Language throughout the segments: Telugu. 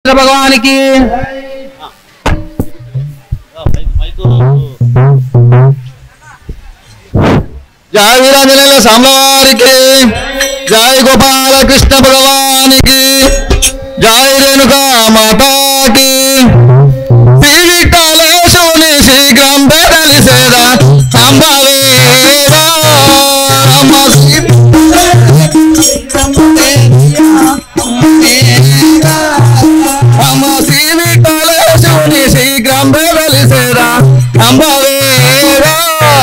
భగవానికి జయ వీరాంజనేయుల స్వామివారికి జయ గోపాల కృష్ణ భగవానికి జయ రేణుకా మాతాకి శ్రీ విఠాలేశుని శీఘ్రం బదలిసేదా అంబవేరా అమ్మ శ్రీ అమ్మ శ్రీ విఠాలేశుని శీఘ్రం బదలిసేదా అంబవేరా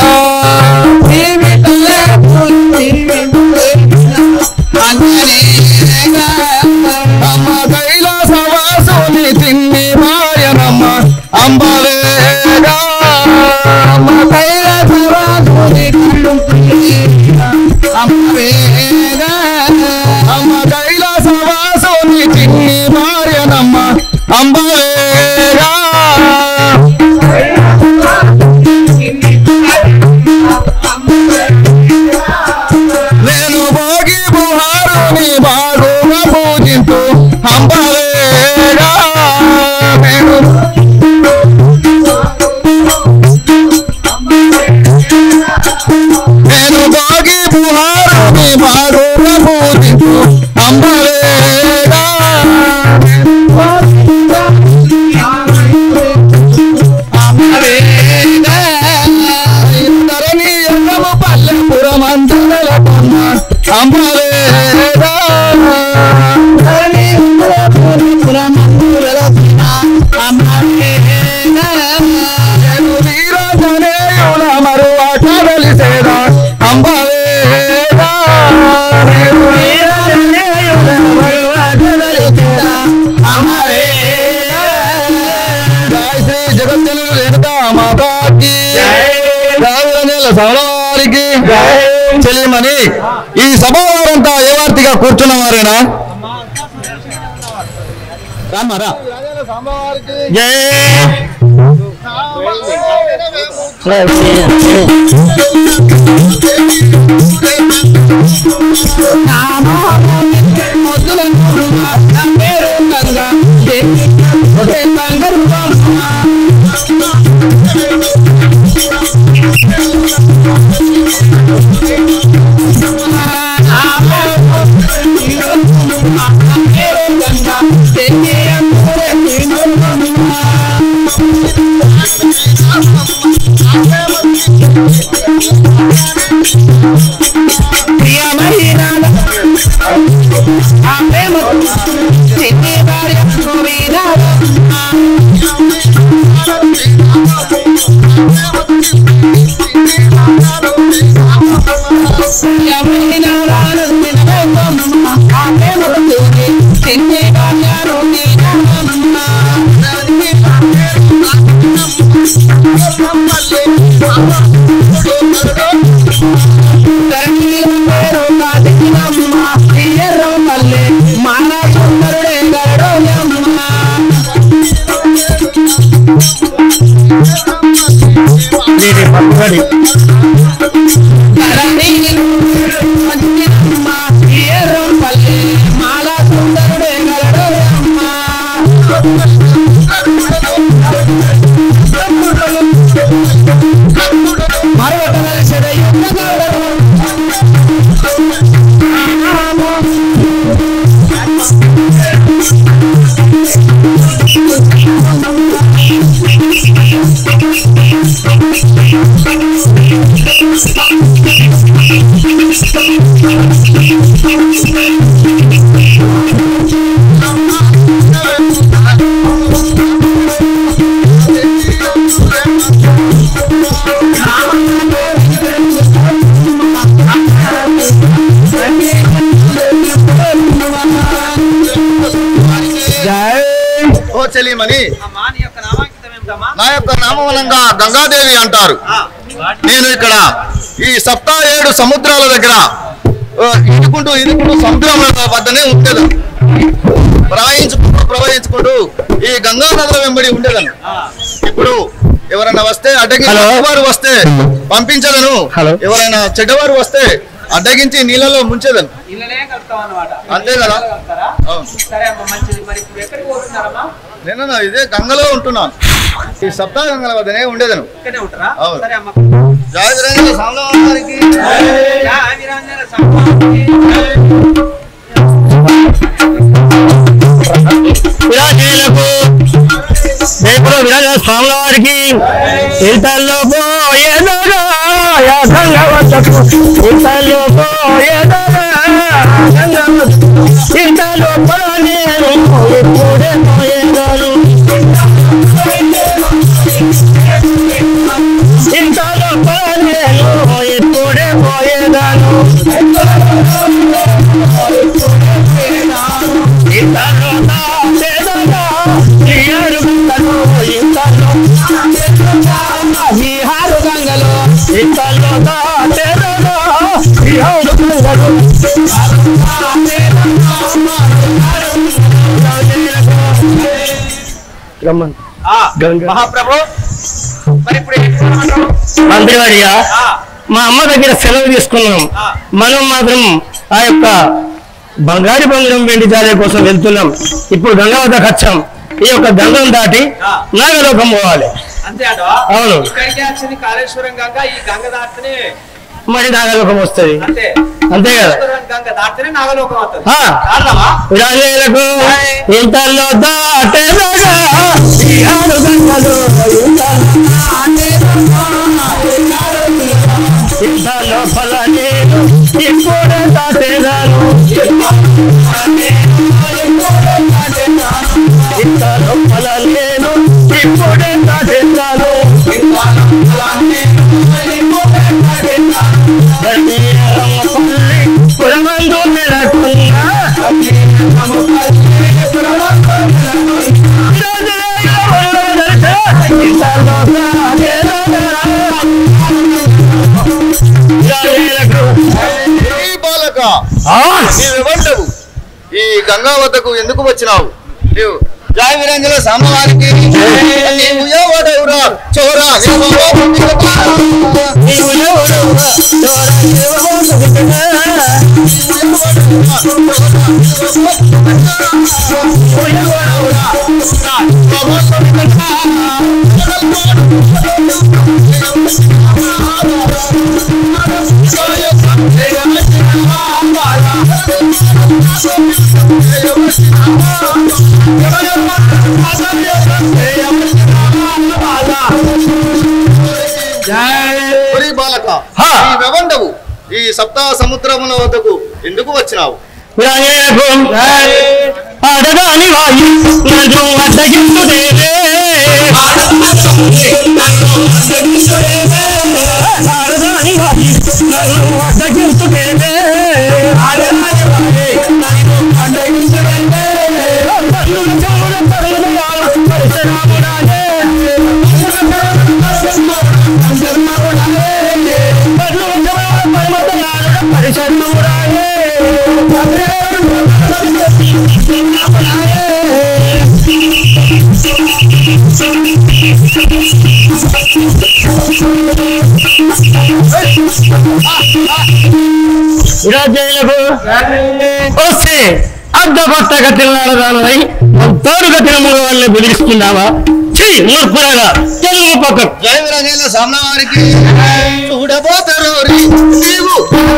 అమ్మ కైలాసవాసుని తిన్ని మాయనమ్మ అంబవేగా అమ్మ కైలాసవాసుని అంబవేగా అమ్మ కైలాసవాసుని తిన్ని మాయనమ్మ అంబవేగా నేను భోగి బుహారుని బాగుగా పూజింతు అంబవేగా నేను నేను భోగి బుహారుని బాగుగా పూజింతు అంబవేగా ధరణి ఎన్నము పల్లెపురం అందరల పొన్న అంబవేగా నేను వీరాంజనేయుల మరువాట వెలిసేదా అంబవేగా నేను వీరాంజనేయుల మరువాట వెలిసేదా అంబవేగా జై శ్రీ జగజ్జనులు రేణుకా మాతాకి రాజుల సౌరవారికి చెలిమని ఈ సభావారంతా ఏ వార్తిగా కూర్చున్న వారేనా రామారా జై ఓ చెలిమని నా యొక్క నామవలంగా గంగాదేవి అంటారు నేను ఇక్కడ ఈ సప్తా ఏడు సముద్రాల దగ్గర ఆ, ఈదుకుంటూ ఈదుకుంటూ సముద్రం వద్దనే ఉండేది ప్రవహించుకుంటూ ప్రవహించుకుంటూ ఈ గంగా నదుల వెంబడి ఉండేదను ఇప్పుడు ఎవరైనా వస్తే అడ్డకి హలో. వారు వస్తే పంపించదను హలో. ఎవరైనా చెడ్డవారు వస్తే అడ్డగించి నీళ్ళలో ముంచేదను ఇళ్ళనే కలుపుతాం అన్నమాట అంతే కదా? కలుపుతారా? అవును. సరే అమ్మ మంచిది మరి ఇప్పుడు ఎక్కడికి పోతున్నారమ్మా నేను నా ఇదే గంగలో ఉంటున్నాను ఈ సప్తా గంగల వద్దనే ఉండేదను ఇక్కడే ఉంటారా అవును. సరే అమ్మ జయ వీరేంద్ర స్వామి వారికి యా, వీరాంజనేయ స్వామి. విరాజులకు రేపులో విరాజ స్వాముల వారికి ఇంతలో పోయేదోగా గంగ వద్దకు ఇంతలో పోయేదోగా గంగ వద్దకు ఇంతలో నేను ఇప్పుడే పోయేదాను ఇంతలో నేను ఇప్పుడే పోయేదాను ఇంతలో నా పేదలో ఈ అడుగు గంగలో ఇంతలో ఈ హారు గంగలో ఇంతలో నా పేదలో ఈ హారు గంగలో రమ్మన్ ఆ, గంగ. మహాప్రభు మరి ఇప్పుడు ఏం చేయమంటావు? మంత్రివాడిగా ఆ, మా అమ్మ దగ్గర సెలవు తీసుకున్నాం ఆ. మనం మాత్రం ఆ యొక్క బంగారు బంగారం వెండి జారే కోసం వెళ్తున్నాం ఇప్పుడు గంగావతకు వచ్చాం ఈ యొక్క గంగం దాటి ఆ. నాగలోకం పోవాలి అంతే అంటవా అవును. ఇక్కడికి వచ్చింది కాళేశ్వరం గంగ ఈ గంగ దాటితేనే మరి నాగలోకం వస్తుంది అంతే అంతే కదా కాళేశ్వరం గంగ దాటితేనే నాగలోకం అవుతుంది ఆ. కారణమా విరాజులకు ఇంతలో దాటెదగా ఈ ఆరు గంగలు ఇంతలో ఫల నేను ఇప్పుడే దాటేదాను ఇంతలో ఫల నేను ఇప్పుడే దాటేదాను పురమందు నెలకొన్నా ఈ బాలక నీవెవంటవు ఈ గంగా వద్దకు ఎందుకు వచ్చినావు నీవు జయ వీరేంద్ర స్వామివారికి నీవు ఎవడెవరా చోరా ఒరి బాలక హా. నీవెవంటవు ఈ సప్తా సముద్రముల వద్దకు ఎందుకు వచ్చినావు ఆడదాని వాయి నన్ను అడ్డగించుదేవే ఆడదాని వాయి నన్ను అడ్డగించుదేవే కన్నుల చెవుల పరుగుదయాల పరిశరాముడాయే. కన్నుల చెవుల పరుగుదయాల పరిశరాముడాయే. విరాజైలకు వస్తే అర్ధపట్టగా తిన్నాడదానై తోడుగా తినముల వాళ్ళని బెదిరిస్తున్నావా చీ మూర్ఖురాగా తెలుగు పక్క జయ వీరేంద్ర స్వామివారికి చూడబోతారు నీవు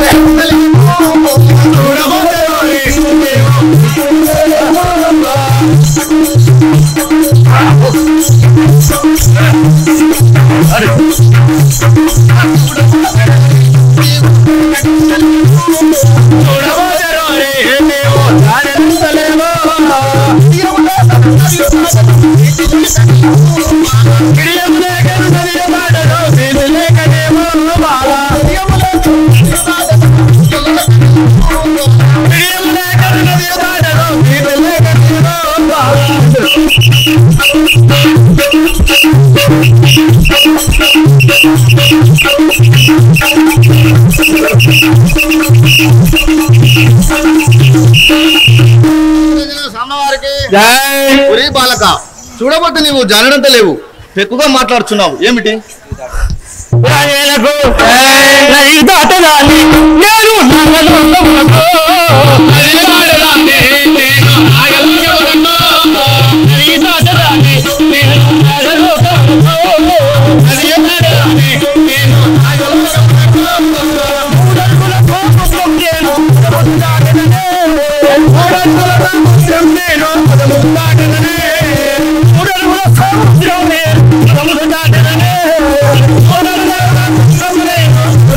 స్వామివారికి ఒరి బాలక చూడబోతే నీవు జానడంత లేవు ఎక్కువగా మాట్లాడుతున్నావు ఏమిటి రాజేలకు నది దాటదాన్ని నేను నాగలోకమునకు నదిదాటరానే నేను నాగలోకమునకు నదిదాటరానే నేను నాగలోకమునకు నదిదాటరానే నేను నాగలోకమునకు మూడడుగుల కోపం నేను పదముద్దాటననే మూడడుగుల సముద్రం నేను పదముద్దాటననే మూడడుగుల సముద్రం నేను పదముద్దాటననే మూడడుగుల సముద్రం నేను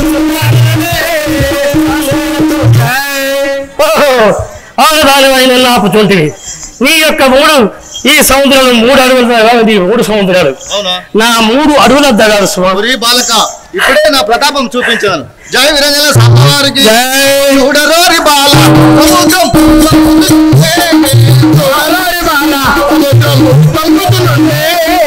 ఆడదానివైన నాపుతుంటివి నీ యొక్క మూడు ఈ సముద్రంలో మూడు అడుగుల దగాలు నీ మూడు సముద్రాలు అవునా నా మూడు అడుగుల దగాలు స్వామి ఒరి బాలక ఇప్పుడే నా ప్రతాపం చూపించాను జయ వీరంజన స్వామివారికి చూడరోరి బాల సముద్రం చూడరోరి బాల సముద్రం పొంగుతున్నదే.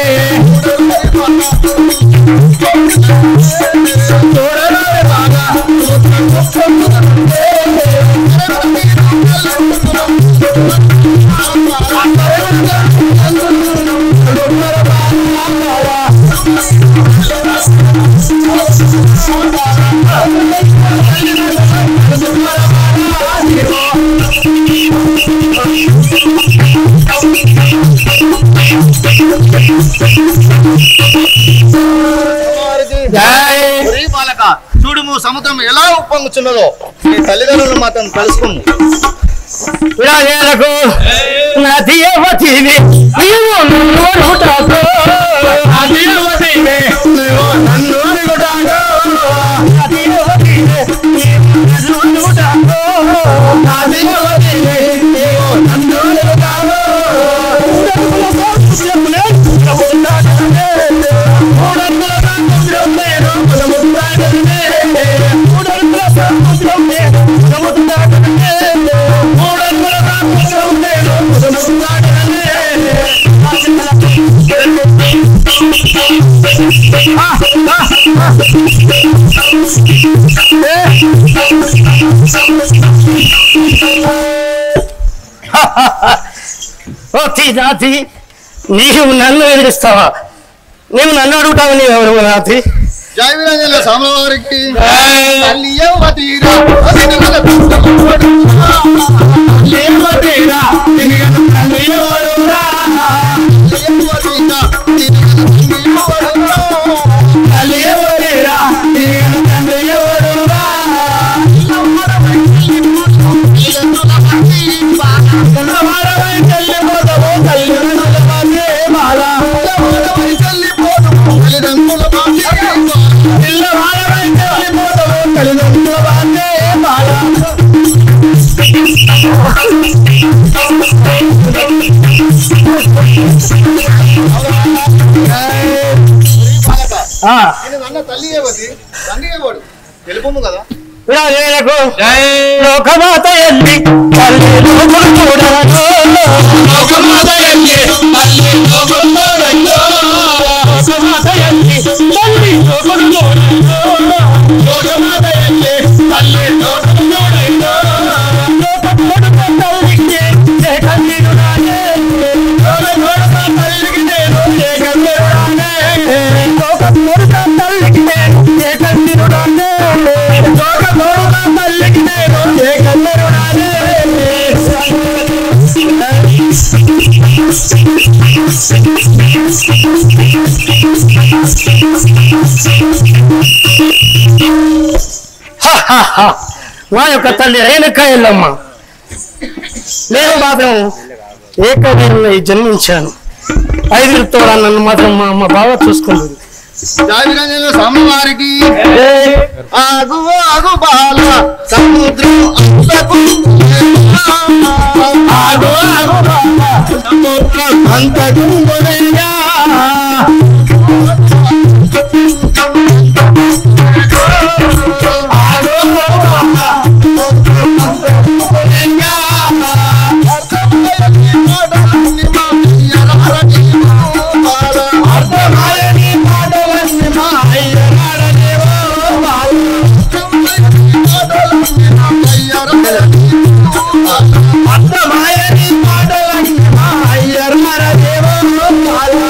చూడరోరి బాల సముద్రం ఒరి బాలక చూడుము సముద్రం ఎలా ఉప్పొంగుచున్నదో నీ తల్లిదండ్రులు మాత్రం కలుసుకుము విరాజేలకు నది యువతివి నీవు నన్ను అడుగుతాకు నది యువతివి నీవు నన్ను అడుగుతాకు నది యువతివి నీవు నన్ను అడుగుతాకు నది యువతివి నీవు నన్ను అడుగుతాకు మూడొందల సముద్రం నేను సముద్రాన్ని మూడొందల సముద్రం నేను సముద్రాన్ని మూడొందల సముద్రం నేను సముద్రాన్ని ఓ నాతి నీవు నన్ను ఎదిరిస్తావా నీవు నన్ను అడుగుతావు నీవు ఎవరు నాతి జయ వీరంజన స్వామివారికి జై. తల్లి యవ్వతీరా, అతిథి గల లేవతీరా, తిరిగను తల్లి ఎవరురా? యవ్వతీరా, అతిథి గల యవ్వరురా. తల్లి ఎవరురా? తిరిగను తండ్రి ఎవరురా? కన్నవారమై చెల్లిపోతావు, తల్లిదండ్రుల మధ్య బాల. యవ్వనమై చెల్లిపోదుము, తల్లిదండ్రుల బాధ్యత. పిల్లవారమై చెల్లిపోతావు, తల్లిదండ్రుల మధ్య బాల. బాలక, ఆ, నేను అన్న తల్లి యవ్వతి, తండ్రి యవ్వడు. తెలుపుము కదా విరాజేలకు లోకమాత ఎల్లి తల్లి లోకులు చూడరను లోకమాత ఎల్లి తల్లి లోకులు చూడరను లోకమాత ఎల్లి తల్లి లోకులు చూడరను లోకమాత ఎల్లి తల్లి లోకులు చూడరను లోకముడుక తల్లికి ఏ కన్నీరు రాయే లోకముడుక తల్లికి నేను ఏ కన్నీరు రాయే లోకముడుక తల్లికి నేను ఏ కన్నీరు రాయే లోకముడుక తల్లికి నేను ఏ కన్నీరు రాయే మా యొక్క తల్లి రేణుక ఎల్లమ్మ నేను మాత్రం ఏకవీరులై జన్మించాను ఐదుగురితో నన్ను మాత్రం మా అమ్మ బాగా చూసుకుంటుంది జయ వీరంజన స్వామివారికి ఆగు ఆగు బాల సముద్రం అంతకు ఆగు ఆగు బాబా, సముద్రం అంతకు మునగా. ఆగు బాబా, సముద్రం అంతకు మునగా. అర్థమాయని పాటలన్నీ మా అయ్యగాడనేవో బాలు. అర్థమాయని పాటలన్నీ మా అయ్యగాడనేవో బాలు.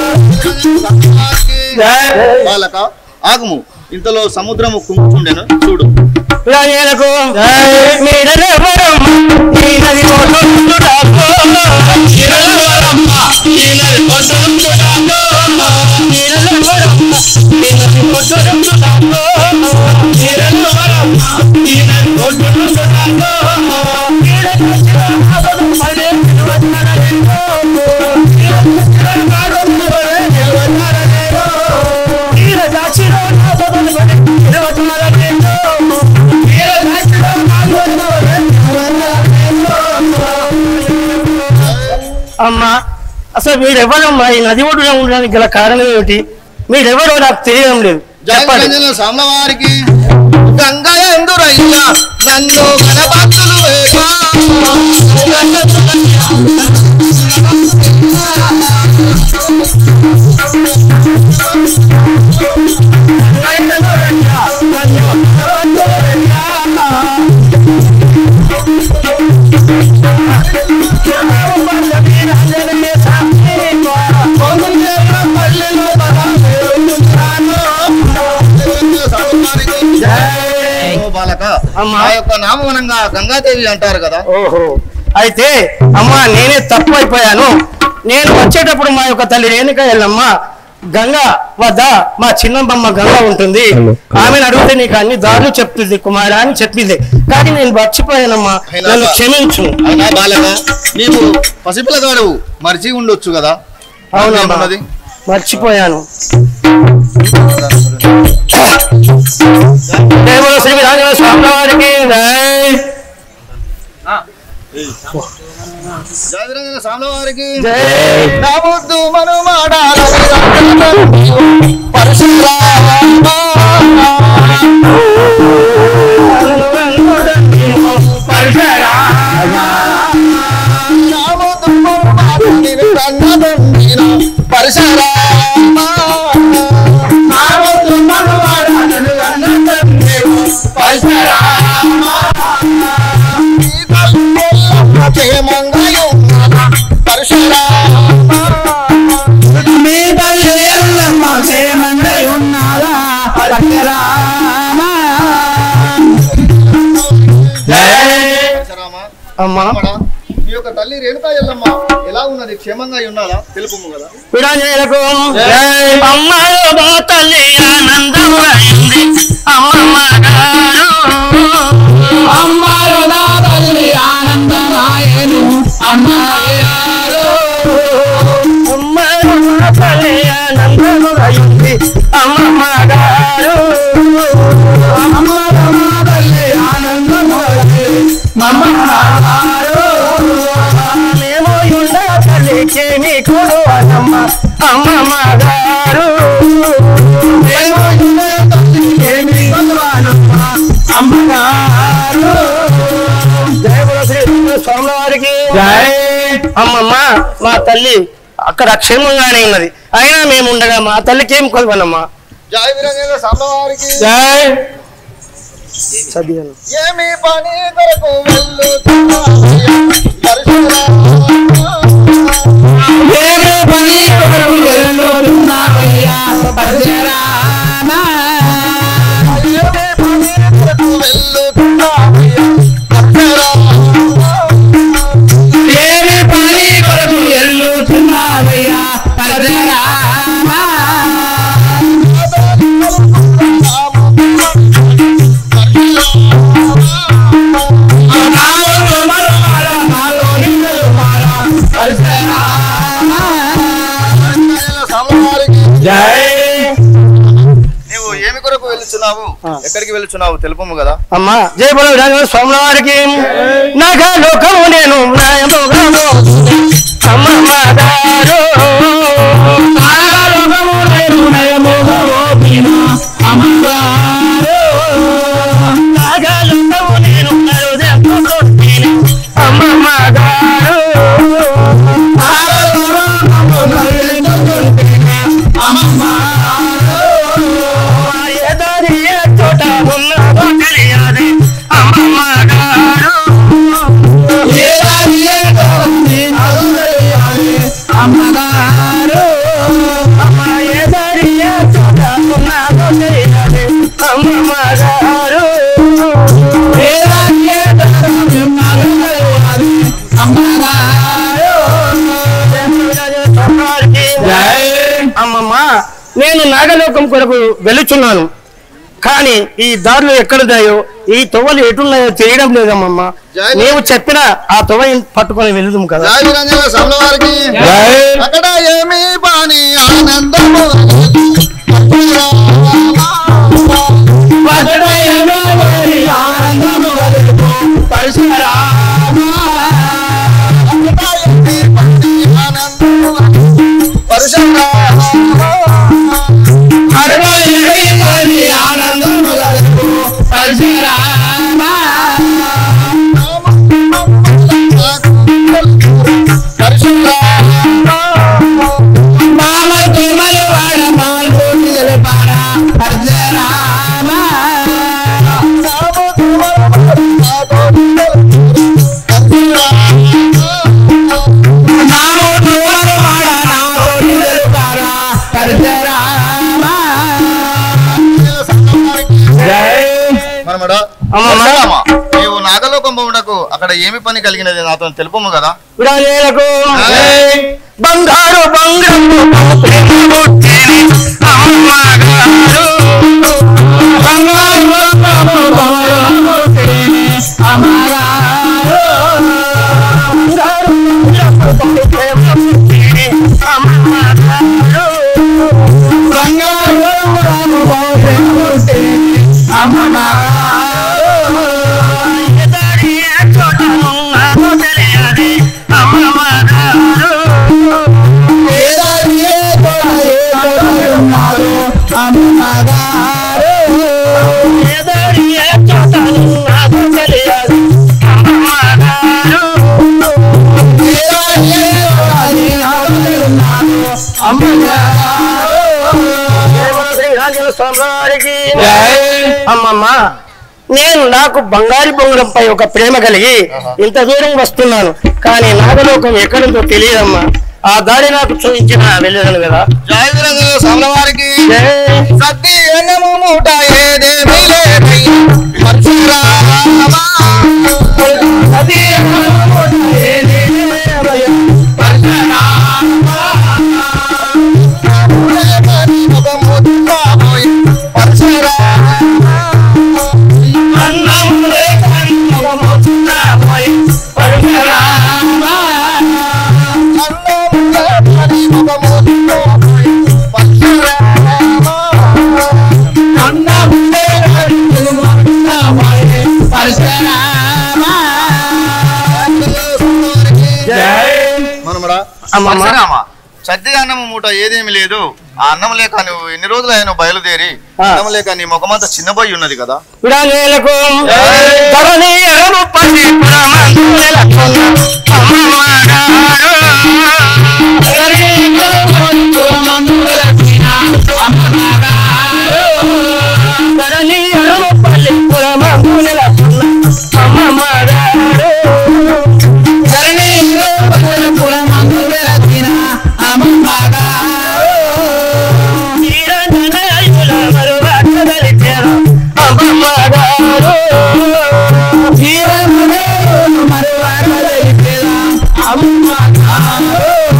బాలక ఆగము ఇంతలో సముద్రము కుంగుచుండెను చూడు రాజేలకు మీరెవరమ్మ ఈ నది ఒడ్డుండుటకు. మీరెవరమ్మ ఈ నది ఒడ్డుండుటకు. మీరెవరమ్మ ఈ నది ఒడ్డుండుటకు. మీరెవరమ్మ ఈ నది ఒడ్డుండుటకు. మీరెవరమ్మ పడే నిలవన్నారనేమో. మీరెవరమ్మ పడే నిలవన్నారనేమో. మీరెదాచిరో నా బదులు పడే నిలవన్నారనేమో. మీరెదాచిరో నా బదులు పడే నిలవన్నారనేమో. అమ్మా అసలు మీరెవరమ్మా ఈ నది ఒడ్డున ఉండడానికి గల కారణం ఏమిటి మీరెవరో నాకు తెలియడం లేదు చెప్పండి జగన్జన సామ్లవారికి గంగా ఎందురయ్యా నన్ను గణపతులు వేగా ఓ బాలక అమ్మా. ఆ యొక్క నామవనంగా గంగాదేవి అంటారు కదా ఓహో అయితే అమ్మా నేనే తప్పు అయిపోయాను నేను వచ్చేటప్పుడు మా యొక్క తల్లి రేణుక ఎల్లమ్మ గంగా వద్ద మా చిన్నమ్మ గంగ ఉంటుంది ఆమెను అడిగితే నీకు అన్ని దారులు చెప్తుంది కుమారా అని చెప్పింది కానీ నేను మర్చిపోయానమ్మా నన్ను క్షమించు అయినా బాలక నీవు పసిపిల్లగాడు మరిచి ఉండొచ్చు కదా అవునమ్మా ఏమన్నది? మర్చిపోయాను దేవుడు శ్రీ విరాజన స్వామి వారికి జై. జయ వీరంజన సామ్లవారికి జై. నా ముద్దు మనుమాడాల పరశురామా అమ్మా మీ యొక్క తల్లి రేణుకా ఎల్లమ్మ ఎలా ఉన్నది క్షేమంగా ఉన్నదా తెలుపు కదా విరాజనకు అమ్మలో మా తల్లి ఆనందమైంది అమ్మమ్మ గారు అమ్మలో నా తల్లి ఆనందమాయను అమ్మగారు అమ్మలో నా తల్లి ఆనందమైంది అమ్మమ్మ గారు అమ్మలో నా తల్లి ఆనందమైంది అమ్మమ్మ గారు మేము ఉండ తల్లికి మీకు అమ్మమ్మ అమ్మమ్మ గారు మేము ఉండ తల్లికి మీకు అమ్మమ్మ అమ్మగారు జయ బోలో శ్రీ స్వామి వారికి జై అమ్మమ్మ మా తల్లి అక్కడ క్షేమంగానే ఉన్నది అయినా మేము ఉండగా మా తల్లికి ఏం కొలవనమ్మా జయ వీరంజన సామ్లవారికి జై చదివాను ఏమి పని కొరకు వెళ్ళుతున్నావయ్యా? పరశురామా. ఏమి పని కొరకు వెళ్ళుతున్నావయ్యా? ఏమి పని కొరకు వెళ్ళుతున్నావయ్యా? పరశురామా. ఏమి పని కొరకు వెళ్ళుతున్నావయ్యా? సామ్లవారికి జై నీవు ఏమి కొరకు వెళ్ళుచున్నావు ఎక్కడికి వెళ్ళుచున్నావు తెలుపము కదా అమ్మా జై బల విరాజన స్వాముల వారికి నగ లోకము నేను నాయముగాను అమ్మమ్మ గారు నాగలోకము నేను నయముగాను అమ్మగారు నాగలోకము నేను నరుదెందుకు అమ్మమ్మ గారు నాగలోకము నరుదెందుకు అమ్మమ్మ ఎదరి ఏ చోట ఉన్నదో తెలియదు అమ్మమ్మ గారు ఎదరి ఏ చోట ఉన్నదో తెలియదు అమ్మమ్మ నాగలోకం కొరకు వెళుచున్నాను కానీ ఈ దారులు ఎక్కడున్నాయో ఈ తొవ్వలు ఎటున్నాయో తెలియడం లేదమ్మమ్మ జై- నీవు చెప్పిన ఆ తొవ్వ పట్టుకొని వెళుదాం కదా జయ వీరంజన సభల వారికి జై. అక్కడ ఏమి పాని ఆనందము మనమడా అమ్మమ్మ. పరశురామ, నీవు నాగలోకం పోవుటకు అక్కడ ఏమి పని కలిగినది నాతో తెలుపము కదా విడాలేలకు జై. బంగారు బంగారు ప్రేమ పుట్టిని అమ్మగారు. బంగారు బంగారు పుట్టిని అమ్మగారు. బంగారు బంగారు ప్రేమ పుట్టిని అమ్మగారు. బంగారు బంగారు ప్రేమ పుట్టిని అమ్మగారు. ఎదరి చోటనున్న తెలియని అమ్మగారు. అమ్మమ్మ నేను నాకు బంగారు బొంగరంపై ఒక ప్రేమ కలిగి ఇంత దూరం వస్తున్నాను కానీ నాగలోకం ఎక్కడుందో తెలియదమ్మా ఆ దారి నాకు చూపించిన వెళ్ళేదాను కదా జయ వీరంజన సభల వారికి జై. సత్తి ఎన్నము మూట ఏదేమీ లేదై పరశురామ. ఒక ముద్ద పోయి మనమడా అమ్మమ్మ. పరశురామ, సద్ది అన్నము మూట ఏదేమి లేదు ఆ అన్నం లేక నువ్వు ఎన్ని రోజులు ఆయన బయలుదేరి ఆ. అన్నం లేక నీ ముఖమంతా చిన్నబోయి ఉన్నది కదా విడాలేలకు జై. ధరణి ఎరుపు పసి పురమందులకున్న అమ్మగారు. ధరణి ఎరుపు పసి పురమందులకున్న అమ్మగారు. ధరణి ఎరుపు పసి పురమందులకున్న అమ్మగారు. ధరణి ఎరుపు పసి పురమందులకున్న అమ్మగారు. తీరననయుల మరువక్కదలిచెరు అమ్మగారు. తీరననయుల మరువక్కదలిచెరు అమ్మగారు.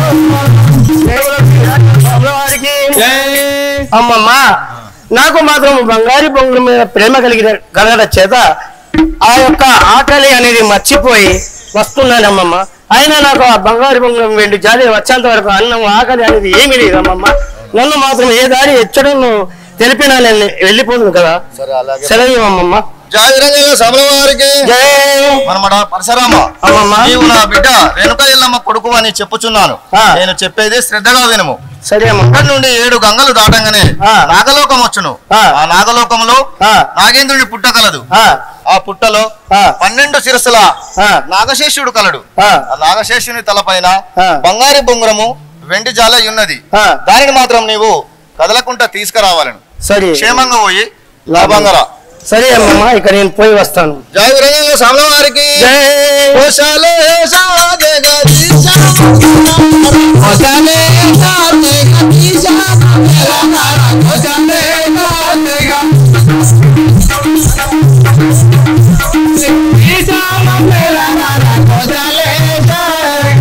అమ్మవారికి అమ్మమ్మ నాకు మాత్రం బంగారు బొంగుల మీద ప్రేమ కలిగిన కలగడ చేత ఆ యొక్క ఆకలి అనేది మర్చిపోయి వస్తున్నాను అమ్మమ్మ అయినా నాకు ఆ బంగారు బొంగులం వెండి జాలి వచ్చేంత వరకు అన్నం ఆకలి అనేది ఏమీ లేదు అమ్మమ్మ నన్ను మాత్రం ఏ దారి ఎచ్చడం తెలిపినా నేను వెళ్ళిపోదును కదా సరే అలాగే సెలవు అమ్మమ్మ జయ వీరంజన సభల వారికి జై మనమడ పరశురామ అమ్మమ్మ నీవు నా బిడ్డ రేణుక ఎల్లమ్మ కొడుకు అని చెప్పుచున్నాను ఆ. నేను చెప్పేది శ్రద్ధగా వినుము సరే అమ్మమ్మ అక్కడి నుండి ఏడు గంగలు దాటంగానే ఆ. నాగలోకం వచ్చును ఆ. ఆ నాగలోకంలో ఆ. నాగేంద్రుని పుట్ట కలదు ఆ, ఆ పుట్టలో ఆ. పన్నెండు శిరస్సుల ఆ. నాగశేషుడు కలడు ఆ. ఆ నాగశేషుని తలపైన ఆ. బంగారు బొంగురము వెండి జాల ఉన్నది ఆ. దానిని మాత్రం నీవు కదలకుండా తీసుకురావాలను సరే క్షేమంగా పోయి లాభంగా రా సరే అమ్మమ్మ ఇక నేను పోయి వస్తాను జయ వీరంజన సభల వారికి జై ఓశాలే జగదీశ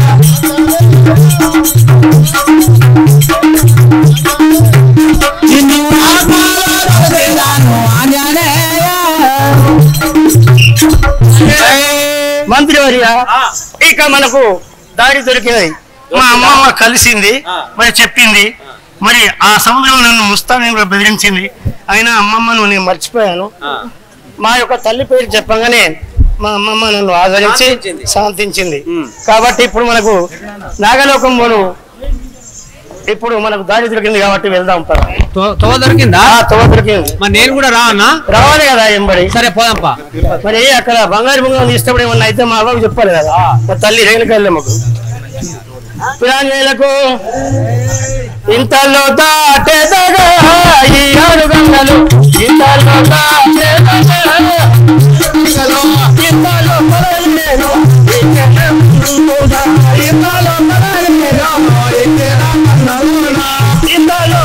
చిన్ని మంత్రి వర్య ఆ. ఇక మనకు దారి దొరికినది మా అమ్మమ్మ కలిసింది ఆ. మరి చెప్పింది మరి ఆ సముద్రం నన్ను ముస్తానని కూడా బెదిరించింది అయినా అమ్మమ్మను నేను మర్చిపోయాను ఆ. మా యొక్క తల్లి పేరు చెప్పగానే మా అమ్మమ్మ నన్ను ఆదరించి శాంతించింది. శాంతించింది ఉమ్. కాబట్టి ఇప్పుడు మనకు నాగలోకం పోను ఇప్పుడు మనకు దారి దొరికింది కాబట్టి వెళ్దాం పద. తోవ దొరికిందా ఆ తోవ దొరికింది మరి నేను కూడా రా అన్నా రావాలి కదా ఎంబడి సరే పోదాంపా మరి అక్కడ బంగారు బొంగం తీసినప్పుడు ఏమన్నా అయితే మా అవ్వకు చెప్పాలి కదా మా తల్లి రేణుకి వెళ్ళమ్మకు ప్రాణులకు ఇంతలో దాటెదగా ఈ ఆరు గంగలు ఇంతలో దాటెదగా ఇంతలో పడలేను ఇంతలో పడలేను ఇంతలో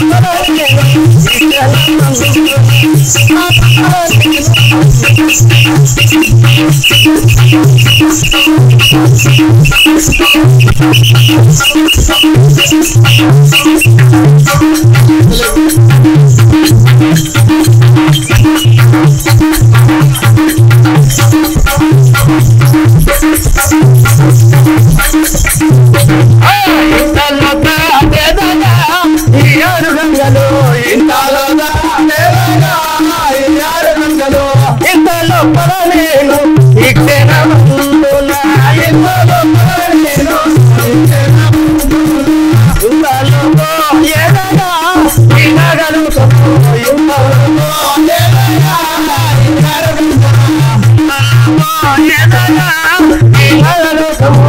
ఇంతలో దాటెదగా ఈ ఆరు గంగలు ఇంతలో దాటెదగా ఈ ఆరు గంగలు ఇంతలో పడలేను ఈ క్షణమందున ఇంతలో పడలేను ఈ క్షణమందున ఇంతలో ఎదగా ఈ నగలు ఇంతలో ఎదగా ఈ నగలు ఎదగా ఈ నగలు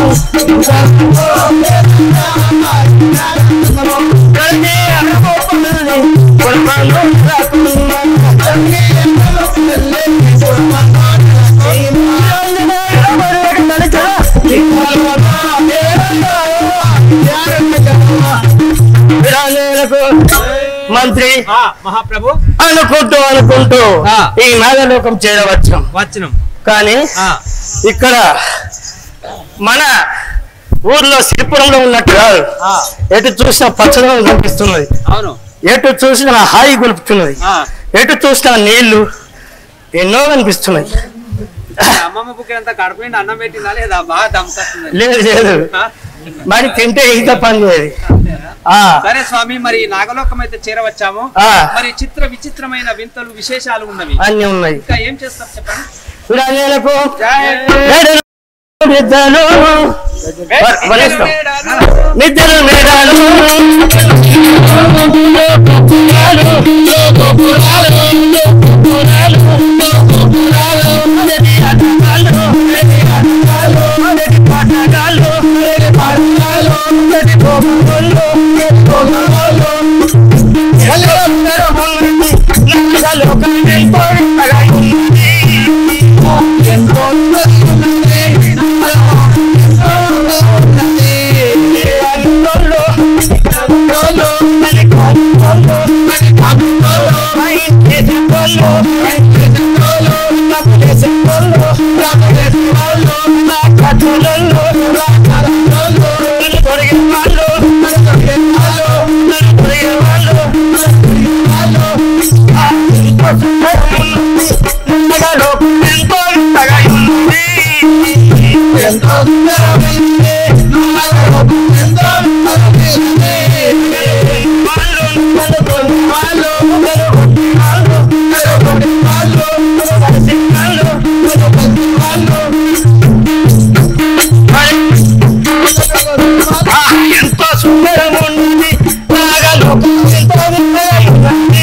మంత్రి ఆ, మహాప్రభు అనుకుంటూ అనుకుంటూ ఆ. ఈ నాగలోకం చేరవచ్చు వచ్చినం కానీ ఆ, ఇక్కడ మన ఊర్లో సిరిపురంలో ఉన్నట్టు కాదు ఆ, ఎటు చూసినా పచ్చదనం కనిపిస్తున్నది అవును ఎటు చూసినా హాయి గొలుపుతున్నది ఆ, ఎటు చూసినా నీళ్లు ఎన్నో కనిపిస్తున్నాయి అమ్మమ్మ బుక్కినంత కడుపు నిండా అన్నం పెట్టిందా లేదా బాగా దమ్ముతుంది లేదు లేదు మరి తింటే ఈత పని చేయదు ఆ, సరే స్వామి మరి నాగలోకం అయితే చేరవచ్చాము ఆ. మరి చిత్ర విచిత్రమైన వింతలు విశేషాలు ఉన్నవి అన్నీ ఉన్నాయి ఇంకా ఏం చేస్తాం చెప్పండి విరాజులకు జై. మేడలు నిద్రలు వ- వలేస్తాం. నిద్రలు మేడాలు ఎంతో సుందరమున్నది నాగలోకం ఎంతో వింతగా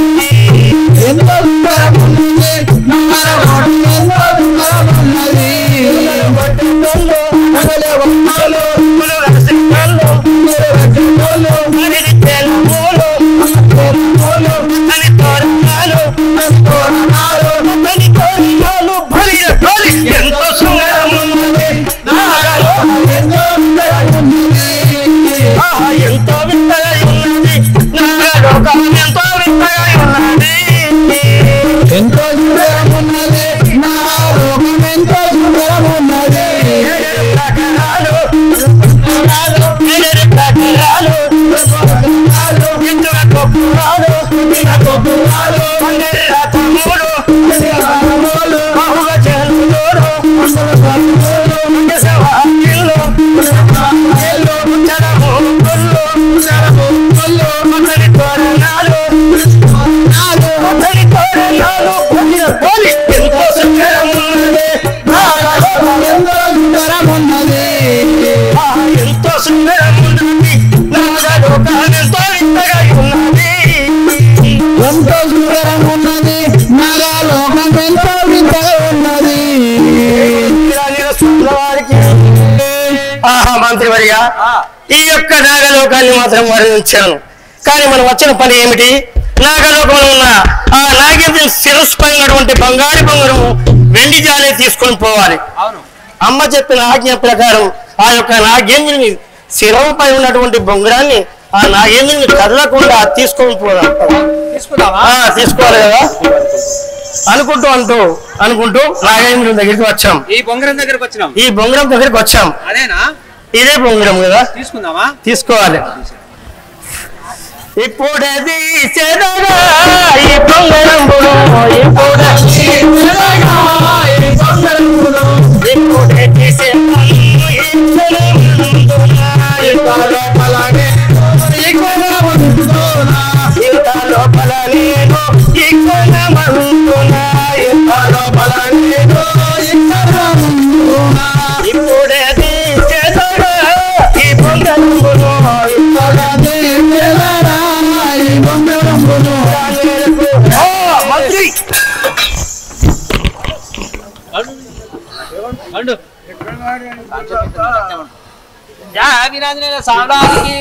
ఎంతో సుందరమున్నది నాగలోకం ఎంతో సుందరమున్నది పట్టణంలో నగలేవల్లో పులగసికల్లో పులగసికల్లో మరిది తెలమూలు తెలమూలు అని తోరణాలు తోరణాలు అని తోరణాలు భరి భరి ఎంతో సుందరమున్నది నాగలోకం ఎంతో సుందరమున్నది ఆహా ఎంతో వింతగా ఉన్నది నాగలోకం ఎంతో వింతగా ఉన్నది ఎంతో సుందరమున్నది నాగలోకం ఎంతో సుందరమున్నది రకరాలు రకరాలు రకరాలు ఇందుల గొప్పరాలు గొప్పరాలు రథములు రథములు బహుగ జనులు ఇల్లు ఇల్లు ముచ్చడము కొల్లు ముచ్చడము కొల్లు అతని తోరణాలు అతని తోరణాలు కొలిన పోలి ఎంతో సుందరమున్నది ఎంతో సుందరమున్నది ఆ, ఎంతో సుందరమున్నది నాగలోకాలెంతో వింతగా ఉన్నది ఎంతో సుందరమున్నది నాగలోకం ఎంతో వింతగా ఉన్నది ఆహా మంత్రివర్గా ఆ, ఈ యొక్క నాగలోకాన్ని మాత్రం వర్ణించాను కానీ మనం వచ్చిన పని ఏమిటి నాగలోకంలో ఉన్న ఆ నాగేంద్ర శిరస్సు పై ఉన్నటువంటి బంగారు బంగారము వెండి జాలే తీసుకొని పోవాలి అవును అమ్మ చెప్పిన ఆజ్ఞ ప్రకారం ఆ యొక్క నాగేంద్రుని శిరవుపై ఉన్నటువంటి బొంగరాన్ని ఆ నాగేంద్రుని కదలకుండా తీసుకొని పోదాం తీసుకుందామా ఆ, తీసుకోవాలి కదా అనుకుంటూ అంటూ అనుకుంటూ నాగేంద్రుని దగ్గరికి వచ్చాం ఈ బొంగరం దగ్గరకు వచ్చినాం ఈ బొంగరం దగ్గరికి వచ్చాం అదేనా ఇదే బొంగరం కదా తీసుకుందామా తీసుకోవాలి ఇప్పుడే తీసేదగా ఈ బొంగరంబును ఇప్పుడే తీసేదగా ఈ బొంగరంబును ఇప్పుడే తీసేదగా ఈ బొంగరంబున ఇంత లోపలనే ఈ కొనమందున ఇంత లోపల నేను ఈ కొనమందున ఇంత లోపల నేను ఈ కొనమందున ఇప్పుడే తీసేదగా ఈ బొంగరంబును ఇప్పుడే తీసేదగా ఈ బొంగరంబును ఓ మంత్రి అండు జా వీరాంజనేయ సామ్రాజ్ఞి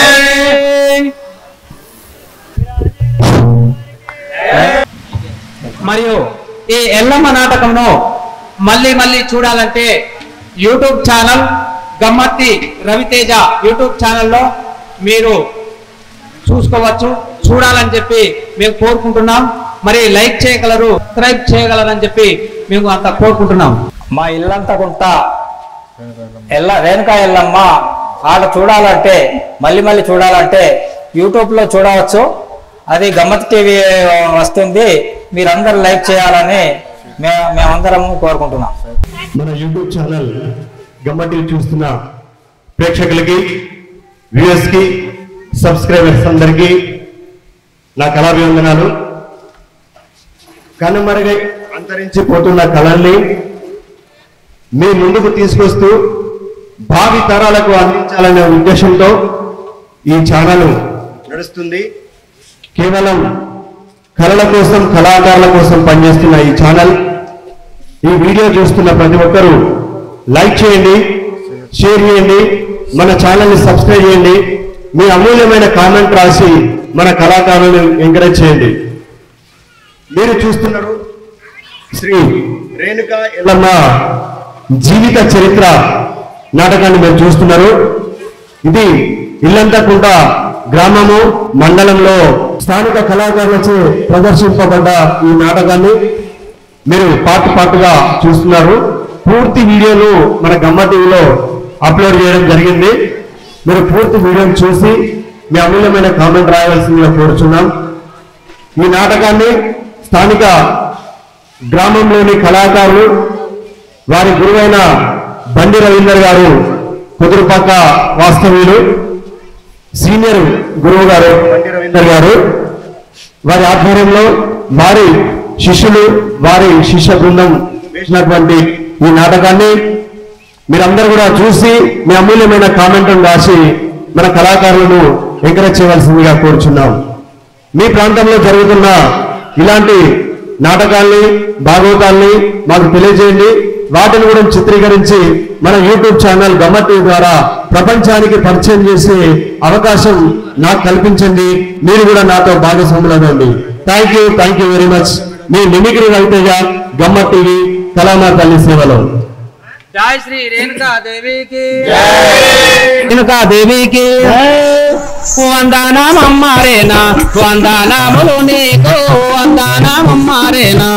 మరియు ఈ ఎల్లమ్మ నాటకంను మళ్ళీ మళ్ళీ చూడాలంటే YouTube channel Gammatti Raviteja YouTube ఛానల్లో మీరు చూసుకోవచ్చు చూడాలని చెప్పి మేము కోరుకుంటున్నాం మరి లైక్ చేయగలరు సబ్స్క్రైబ్ చేయగలరని చెప్పి మేము అంత కోరుకుంటున్నాం మా ఇల్లంతా కొంత ఎల్ల రేణుకా ఎల్లమ్మ ఆడ చూడాలంటే మళ్ళీ మళ్ళీ చూడాలంటే యూట్యూబ్లో చూడవచ్చు అది గమ్మత్ టీవీ వస్తుంది మీరందరూ లైక్ చేయాలని మే మేమందరము కోరుకుంటున్నాం మన యూట్యూబ్ ఛానల్ గమ్మటి చూస్తున్న ప్రేక్షకులకి వ్యూయర్స్ కి సబ్స్క్రైబర్స్ అందరికీ నా కళాభివందనాలు కనుమరుగై అంతరించిపోతున్న కళల్ని మీ ముందుకు తీసుకొస్తూ భావి తరాలకు అందించాలనే ఉద్దేశంతో ఈ ఛానల్ నడుస్తుంది కేవలం కళల కోసం కళాకారుల కోసం పనిచేస్తున్న ఈ ఛానల్ ఈ వీడియో చూస్తున్న ప్రతి ఒక్కరూ లైక్ చేయండి షేర్ చేయండి మన ఛానల్ని సబ్స్క్రైబ్ చేయండి మీ అమూల్యమైన కామెంట్ రాసి మన కళాకారులను ఎంకరేజ్ చేయండి మీరు చూస్తున్నారు శ్రీ రేణుకా ఎల్లమ్మ జీవిత చరిత్ర నాటకాన్ని మీరు చూస్తున్నారు ఇది ఇల్లంతకుంట గ్రామము మండలంలో స్థానిక కళాకారులచే ప్రదర్శింపబడ్డ ఈ నాటకాన్ని మీరు పార్ట్ పార్ట్గా చూస్తున్నారు పూర్తి వీడియోను మన గమ్మ టీవీలో అప్లోడ్ చేయడం జరిగింది మీరు పూర్తి వీడియోని చూసి మీ అమూల్యమైన కామెంట్ రాయవలసిందిగా కోరుచున్నాం ఈ నాటకాన్ని స్థానిక గ్రామంలోని కళాకారులు వారి గురువైన బండి రవీందర్ గారు కుదురుపాక వాస్తవ్యులు సీనియర్ గురువు గారు బండి రవీందర్ గారు వారి ఆధ్వర్యంలో వారి శిష్యులు వారి శిష్య బృందం వేసినటువంటి ఈ నాటకాన్ని మీరందరూ కూడా చూసి మీ అమూల్యమైన కామెంట్ రాసి మన కళాకారులను ఎంకరేజ్ చేయవలసిందిగా కోరుచున్నాం మీ ప్రాంతంలో జరుగుతున్న ఇలాంటి నాటకాల్ని భాగవతాల్ని మాకు తెలియజేయండి వాటిని కూడా చిత్రీకరించి మన యూట్యూబ్ ఛానల్ గమ్మటి ద్వారా ప్రపంచానికి పరిచయం చేసే అవకాశం నాకు కల్పించండి మీరు కూడా నాతో భాగస్వాములనండి thank you thank you very much మీ మిమిక్రీ రవితేజ గమ్మట్ టీవీ కళామా తల్లి సేవలో జై శ్రీ రేణుకా దేవికి రేణుకా దేవికి వందనమమ్మారేనా వందనములు నీకు వందనమమ్మారేనా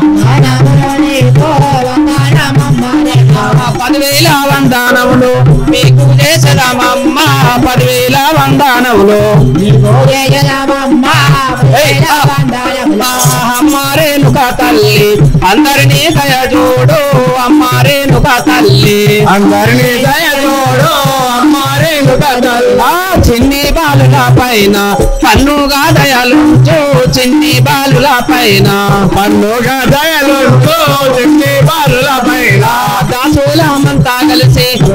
పదివేల వందనములు మీకు చేసదమమ్మ పదివేల వందనములు అమ్మారేనుక తల్లి అందరినీ దయ చూడు అమ్మారేనుక రేణుక తల్లి అందరినీ దయచోడు అమ్మ రేణుక తల్లి ఆ చిన్ని బాలుల పైన పన్నుగా దయలుంచు చిన్ని బాలుల పైన పన్నుగా దయలుంటూ చిన్ని బాలుల పైన దాసులమంతా కలిసి